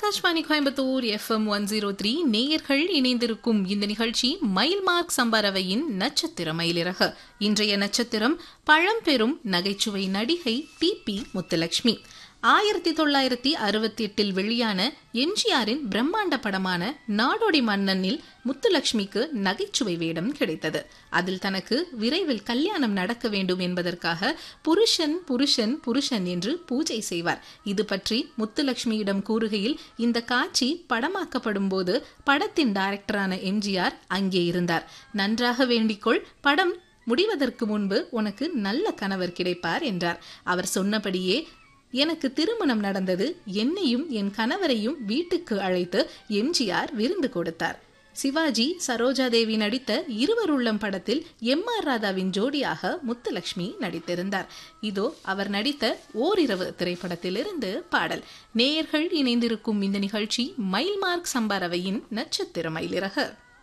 Akashvani Coimbatore FM one zero three நேயர்கள் இணைந்திருக்கும் இந்த நிகழ்ச்சி மைல் மார்க் சம்பரவையின் நட்சத்திர மயிலிறகு இன்றைய நட்சத்திரம் பழம்பெரும் நகைச்சுவை நடிகை டி பி முத்துலட்சுமி ஆயிரத்தி தொள்ளாயிரத்தி அறுபத்தி எட்டில் வெளியான எம்ஜிஆரின் பிரம்மாண்ட படமான நாடோடி மன்னனில் முத்துலட்சுமிக்கு நகைச்சுவை வேடம் கிடைத்தது அதில் தனக்கு விரைவில் கல்யாணம் நடக்க வேண்டும் என்பதற்காக புருஷன் புருஷன் புருஷன் என்று பூஜை செய்வார் இது பற்றி முத்துலட்சுமியிடம் கூறுகையில் இந்த காட்சி படமாக்கப்படும் போது படத்தின் டைரக்டரான எம்ஜிஆர் அங்கே இருந்தார் நன்றாக வேண்டிக்கொள் படம் முடிவதற்கு முன்பு உனக்கு நல்ல கணவர் கிடைப்பார் என்றார் அவர் சொன்னபடியே எனக்கு திருமணம் நடந்தது என்னையும் என் கணவரையும் வீட்டுக்கு அழைத்து எம்ஜிஆர் விருந்து கொடுத்தார் சிவாஜி சரோஜாதேவி நடித்த இருவருள்ளம் படத்தில் எம் ஆர் ராதாவின் ஜோடியாக முத்துலட்சுமி நடித்திருந்தார் இதோ அவர் நடித்த ஓரிரவு திரைப்படத்திலிருந்து பாடல் நேயர்கள் இணைந்திருக்கும் இந்த நிகழ்ச்சி மைல்மார்க் சம்பாரவையின் நட்சத்திர மயிலிறகு